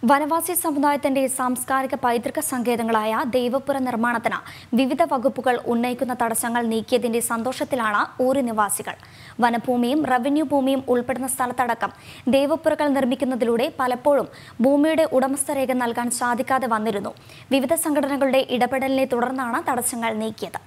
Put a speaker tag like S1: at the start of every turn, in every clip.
S1: വനവാസി സമുദായത്തിന്റെ സാംസ്കാരിക പൈതൃക സങ്കേതങ്ങളായ ദൈവപുര നിർമ്മാണത്തിന് വിവിധ വകുപ്പുകൾ ഉന്നയിക്കുന്ന തടസ്സങ്ങൾ നീക്കിയതിന്റെ സന്തോഷത്തിലാണ് ഊര് നിവാസികൾ വനഭൂമിയും റവന്യൂ ഭൂമിയും ഉൾപ്പെടുന്ന സ്ഥലത്തടക്കം ദേവപ്പുരകൾ നിർമ്മിക്കുന്നതിലൂടെ പലപ്പോഴും ഭൂമിയുടെ ഉടമസ്ഥരേഖ നൽകാൻ സാധിക്കാതെ വന്നിരുന്നു വിവിധ സംഘടനകളുടെ ഇടപെടലിനെ തുടർന്നാണ് തടസ്സങ്ങൾ നീക്കിയത്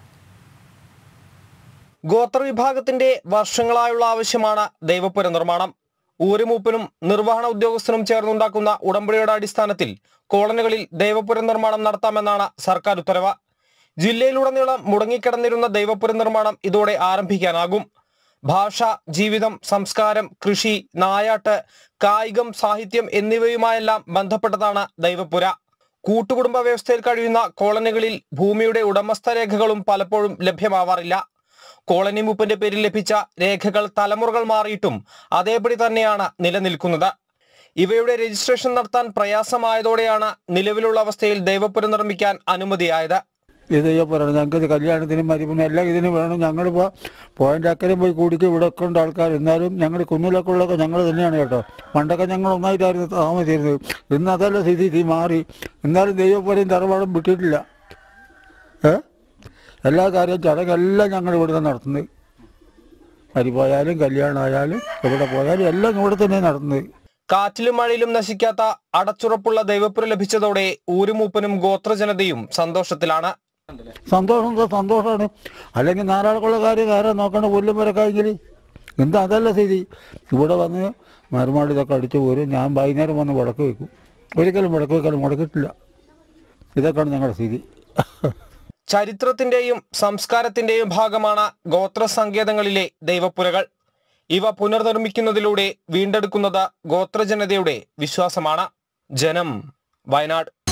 S2: ഗോത്രവിഭാഗത്തിന്റെ വർഷങ്ങളായുള്ള ആവശ്യമാണ് ദൈവപുര നിർമ്മാണം ഊരുമൂപ്പനും നിർവഹണ ഉദ്യോഗസ്ഥനും ചേർന്നുണ്ടാക്കുന്ന ഉടമ്പടിയുടെ അടിസ്ഥാനത്തിൽ കോളനികളിൽ ദൈവപുര നിർമ്മാണം നടത്താമെന്നാണ് സർക്കാർ ഉത്തരവ് ജില്ലയിലുടനീളം മുടങ്ങിക്കിടന്നിരുന്ന ദൈവപുര നിർമ്മാണം ഇതോടെ ആരംഭിക്കാനാകും ഭാഷ ജീവിതം സംസ്കാരം കൃഷി നായാട്ട് കായികം സാഹിത്യം എന്നിവയുമായെല്ലാം ബന്ധപ്പെട്ടതാണ് ദൈവപുര കൂട്ടുകുടുംബ വ്യവസ്ഥയിൽ കഴിയുന്ന കോളനികളിൽ ഭൂമിയുടെ ഉടമസ്ഥ രേഖകളും പലപ്പോഴും ലഭ്യമാവാറില്ല കോളനി മൂപ്പന്റെ പേരിൽ ലഭിച്ച രേഖകൾ തലമുറകൾ മാറിയിട്ടും അതേപടി തന്നെയാണ് നിലനിൽക്കുന്നത് ഇവയുടെ രജിസ്ട്രേഷൻ നടത്താൻ പ്രയാസമായതോടെയാണ് നിലവിലുള്ള അവസ്ഥയിൽ ദൈവപുരം നിർമ്മിക്കാൻ അനുമതിയായത്
S3: ഇത് ചെയ്യപ്പെടണം ഞങ്ങൾക്ക് ഇത് കല്യാണത്തിനും മരിപ്പിനും എല്ലാം ഇതിന് വേണം ഞങ്ങളിപ്പോൾ പോയിന്റ് അക്കരെ പോയി കൂടിക്ക് ഇവിടെ ഒക്കെ ഉണ്ട് ആൾക്കാർ എന്നാലും ഞങ്ങൾ കുന്നിലൊക്കെ ഉള്ളതൊക്കെ ഞങ്ങൾ തന്നെയാണ് കേട്ടോ പണ്ടൊക്കെ ഞങ്ങൾ ഒന്നായിട്ടായിരുന്നു താമസിച്ചിരുന്നത് ഇന്ന് അതല്ല സ്ഥിതി ഇത് മാറി എന്നാലും ദൈവപ്പോലെയും തറവാടും വിട്ടിട്ടില്ല ഏ എല്ലാ കാര്യവും ചടങ്ങെല്ലാം ഞങ്ങൾ ഇവിടെ തന്നെ നടത്തുന്നത് മരിപ്പോയാലും കല്യാണമായാലും എവിടെ പോയാലും എല്ലാം ഇവിടെ തന്നെ നടത്തുന്നത്
S2: കാറ്റിലും മഴയിലും നശിക്കാത്ത അടച്ചുറപ്പുള്ള ദൈവപുരം ലഭിച്ചതോടെ ഊരുമൂപ്പനും ഗോത്രജനതയും സന്തോഷത്തിലാണ്
S3: സന്തോഷം എന്താ സന്തോഷമാണ് അല്ലെങ്കിൽ നാലാൾക്കുള്ള കാര്യം ആരാ നോക്കണ പുല്ലും വരക്കായെങ്കിൽ എന്താ അതല്ല സ്ഥിതി ഇവിടെ വന്ന് മരുമാട് ഇതൊക്കെ അടിച്ചു പോരും ഞാൻ വൈകുന്നേരം വന്ന് വിളക്ക് വെക്കും ഒരിക്കലും വിളക്ക് വെക്കാനും മുടക്കിയിട്ടില്ല ഇതൊക്കെയാണ് ഞങ്ങളുടെ സ്ഥിതി
S2: ചരിത്രത്തിന്റെയും സംസ്കാരത്തിന്റെയും ഭാഗമാണ് ഗോത്ര സങ്കേതങ്ങളിലെ ദൈവപുരകൾ ഇവ പുനർനിർമ്മിക്കുന്നതിലൂടെ വീണ്ടെടുക്കുന്നത് ഗോത്രജനതയുടെ വിശ്വാസമാണ് ജനം വയനാട്